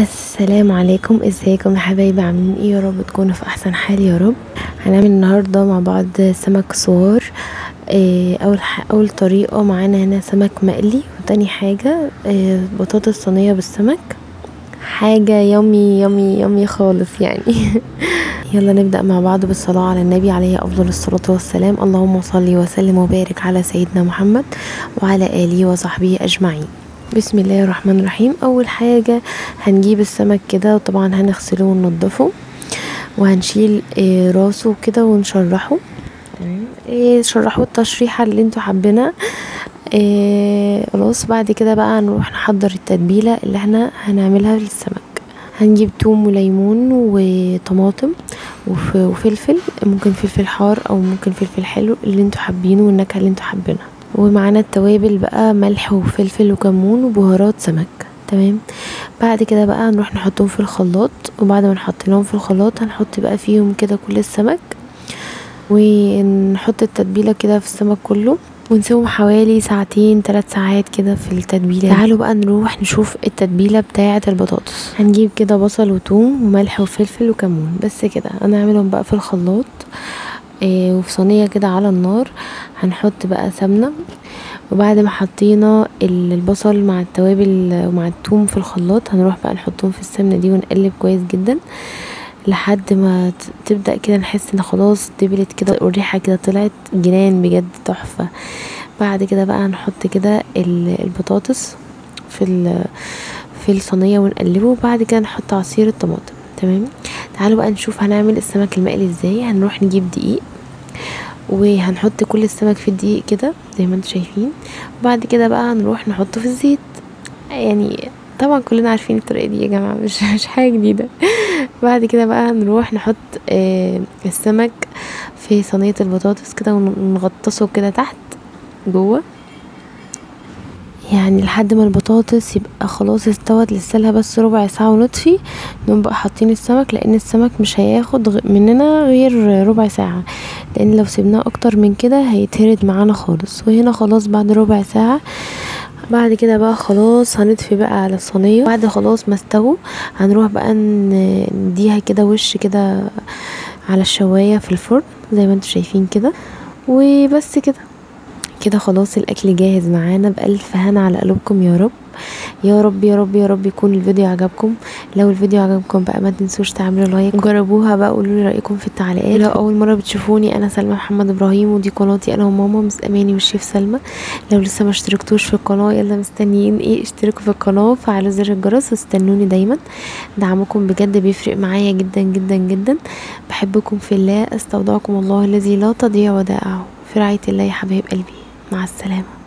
السلام عليكم ازيكم يا حبايبي عاملين ايه يا رب تكونوا في احسن حال يا رب هنعمل النهارده مع بعض سمك صور إيه اول ح... اول طريقه معانا هنا سمك مقلي وتاني حاجه إيه بطاطس صينيه بالسمك حاجه يمي يمي يمي خالص يعني يلا نبدا مع بعض بالصلاه على النبي عليه افضل الصلاه والسلام اللهم صل وسلم وبارك على سيدنا محمد وعلى اله وصحبه اجمعين بسم الله الرحمن الرحيم اول حاجه هنجيب السمك كده وطبعا هنغسله وننضفه وهنشيل إيه راسه كده ونشرحه تمام إيه شرحوه التشريحه اللي انتوا حابينها إيه خلاص بعد كده بقى هنروح نحضر التتبيله اللي احنا هنعملها للسمك هنجيب توم وليمون وطماطم وف- وفلفل ممكن فلفل حار او ممكن فلفل حلو اللي انتوا حابينه والنكهه اللي انتوا حابينها ومعانا التوابل بقى ملح وفلفل وكمون وبهارات سمك تمام بعد كده بقى هنروح نحطهم في الخلاط وبعد ما نحط لهم في الخلاط هنحط بقى فيهم كده كل السمك ونحط التتبيله كده في السمك كله ونسيبهم حوالي ساعتين ثلاث ساعات كده في التتبيله تعالوا بقى نروح نشوف التتبيله بتاعه البطاطس هنجيب كده بصل وثوم وملح وفلفل وكمون بس كده هنعملهم بقى في الخلاط إيه وفي صينيه كده على النار هنحط بقى سمنه وبعد ما حطينا ال- البصل مع التوابل ومع الثوم في الخلاط هنروح بقى نحطهم في السمنه دي ونقلب كويس جدا لحد ما ت- تبدا كده نحس ان خلاص دبلت كده والريحه كده طلعت جنان بجد تحفه بعد كده بقى هنحط كده ال- البطاطس في ال- في الصينيه ونقلبه وبعد كده نحط عصير الطماطم تمام تعالوا بقى نشوف هنعمل السمك المقلي ازاي هنروح نجيب دقيق وهنحط كل السمك في الدقيق كده زي ما انتم شايفين وبعد كده بقى هنروح نحطه في الزيت يعني طبعا كلنا عارفين الطريقه دي يا جماعه مش مش حاجه جديده بعد كده بقى هنروح نحط آه السمك في صينيه البطاطس كده ونغطسه كده تحت جوه يعني لحد ما البطاطس يبقى خلاص استوت لسه لها بس ربع ساعه ونطفي نقوم بقى حاطين السمك لان السمك مش هياخد غ- مننا غير ربع ساعه لان لو سيبناه اكتر من كده هيتهرد معانا خالص وهنا خلاص بعد ربع ساعه بعد كده بقى خلاص هنطفي بقى على الصينيه بعد خلاص ما استووا هنروح بقى ن- نديها كده وش كده على الشوايه في الفرن زي ما انتم شايفين كده وبس كده كده خلاص الاكل جاهز معانا بالف هنا على قلوبكم يا رب يا رب يا رب يا رب يكون الفيديو عجبكم لو الفيديو عجبكم بقى ما تنسوش تعملوا لايك وجربوها بقى قولوا لي رايكم في التعليقات لو اول مره بتشوفوني انا سلمى محمد ابراهيم ودي قناتي انا وماما مس اماني والشيف سلمى لو لسه ما اشتركتوش في القناه يلا مستنيين ايه اشتركوا في القناه وفعلوا زر الجرس واستنوني دايما دعمكم بجد بيفرق معايا جدا جدا جدا بحبكم في الله استودعكم الله الذي لا تضيع ودائعه في رعايه الله يا حبايب قلبي مع السلامه